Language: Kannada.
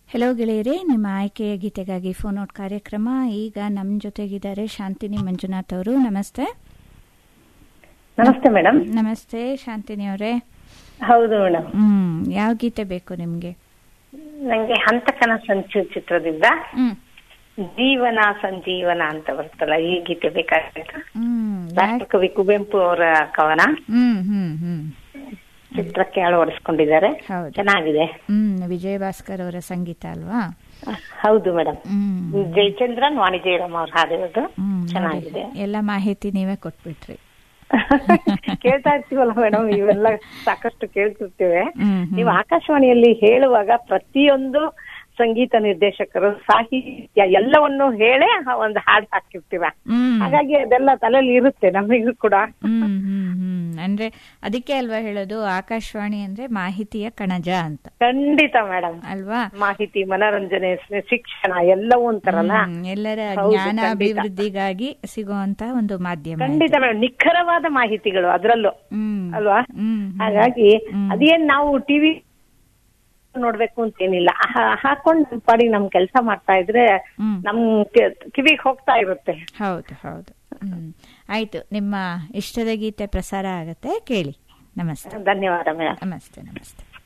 ಹೆಲೋ ಗೆಳೆಯರೇ ನಿಮ್ಮ ಆಯ್ಕೆಯ ಗೀತೆಗಾಗಿ ಫೋನ್ ಔಟ್ ಕಾರ್ಯಕ್ರಮ ಈಗ ನಮ್ಮ ಜೊತೆಗಿದ್ದಾರೆ ಶಾಂತಿನಿ ಮಂಜುನಾಥ್ ಅವರು ನಮಸ್ತೆ ನಮಸ್ತೆ ಮೇಡಮ್ ನಮಸ್ತೆ ಶಾಂತಿನಿ ಅವರೇ ಹೌದು ಮೇಡಮ್ ಹ್ಮ್ ಯಾವ ಗೀತೆ ಬೇಕು ನಿಮ್ಗೆ ನಂಗೆ ಹಂತಕನ ಸಂಚು ಚಿತ್ರದಿಂದ ಹ್ಮ್ ಜೀವನ ಸಂಜೀವನ ಅಂತ ಬರುತ್ತಲ್ಲ ಈ ಗೀತೆ ಬೇಕಾಗಿತ್ತು ಹ್ಮ್ ಯಾಕ್- ರಾಷ್ಟ್ರಕವಿ ಕುವೆಂಪು ಅವರ ಕವನ ಹ್ಮ್ ಹ್ಮ್ ಹ್ಮ್ ಚಿತ್ರಕ್ಕೆ ಅಳವಡಿಸ್ಕೊಂಡಿದ್ದಾರೆ ಹೌದು ಚೆನ್ನಾಗಿದೆ ಹ್ಮ್ ವಿಜಯ ಭಾಸ್ಕರ್ ಅವರ ಸಂಗೀತ ಅಲ್ವಾ ಹೌದು ಮೇಡಮ್ ಹ್ಮ್ ಜಯಚಂದ್ರನ್ ವಾಣಿ ಜಯರಾಮ್ ಅವ್ರು ಹಾಡಿರೋದು ಹ್ಮ್ ಚೆನ್ನಾಗಿದೆ ನೋಡಿ, ಎಲ್ಲ ಮಾಹಿತಿ ನೀವೇ ಕೊಟ್ಬಿಟ್ರಿ ಕೇಳ್ತಾ ಇರ್ತೀವಲ್ಲ ಮೇಡಮ್ ಇವೆಲ್ಲ ಸಾಕಷ್ಟು ಕೇಳ್ತಿರ್ತೇವೆ ಹ್ಮ್ ಹ್ಮ್. ನೀವು ಆಕಾಶವಾಣಿಯಲ್ಲಿ ಹೇಳುವಾಗ ಪ್ರತಿಯೊಂದು ಸಂಗೀತ ನಿರ್ದೇಶಕರು ಸಾಹಿತ್ಯ ಎಲ್ಲವನ್ನು ಹೇಳೇ ಒಂದು ಹಾಡು ಹಾಕಿರ್ತೀವ ಹ್ಮ್ ಹಾಗಾಗಿ ಅದೆಲ್ಲ ತಲೆಯಲ್ಲಿ ಇರುತ್ತೆ ನಮಗೂ ಕೂಡ ಹ್ಮ್ ಹ್ಮ್ ಹ್ಮ್ ಅಂದ್ರೆ ಅದಕ್ಕೆ ಅಲ್ವಾ ಹೇಳೋದು ಆಕಾಶವಾಣಿ ಅಂದ್ರೆ ಮಾಹಿತಿಯ ಕಣಜ ಅಂತ ಖಂಡಿತ ಮೇಡಮ್ ಅಲ್ವಾ ಮಾಹಿತಿ ಮನೋರಂಜನೆ ಸ- ಶಿಕ್ಷಣ ಎಲ್ಲವೂ ಅಂತಾರಲ್ಲ ಹ್ಮ್, ಎಲ್ಲರ ಹೌದು, ಜ್ಞಾನ ಖಂಡಿತ. ಅಭಿವೃದ್ಧಿಗಾಗಿ ಸಿಗುವಂತ ಒಂದು ಮಾಧ್ಯಮ ಖಂಡಿತ ಮೇಡಮ್ ನಿಖರವಾದ ಮಾಹಿತಿಗಳು ಅದ್ರಲ್ಲೂ ಹ್ಮ್ ಅಲ್ವಾ ಹ್ಮ್ ಹ್ಮ್. ಹಾಗಾಗಿ ಹ್ಮ್. ಅದೇನ್ ನಾವು ಟಿವಿ ನೋಡ್ಬೇಕು ಅಂತ ಏನಿಲ್ಲ ಹಾಕೊಂಡ್ ನಮ್ ಪಾಡಿಗೆ ನಮ್ ಕೆಲಸ ಮಾಡ್ತಾ ಇದ್ರೆ ಹ್ಮ್. ನಮ್ ಕಿವಿಗೆ ಹೋಗ್ತಾ ಇರುತ್ತೆ ಹೌದು ಹೌದು ಹ್ಮ್ ಆಯ್ತು ನಿಮ್ಮ ಇಷ್ಟದ ಗೀತೆ ಪ್ರಸಾರ ಆಗತ್ತೆ ಕೇಳಿ ನಮಸ್ತೆ ಧನ್ಯವಾದ ಮೇಡಮ್ ನಮಸ್ತೆ ನಮಸ್ತೆ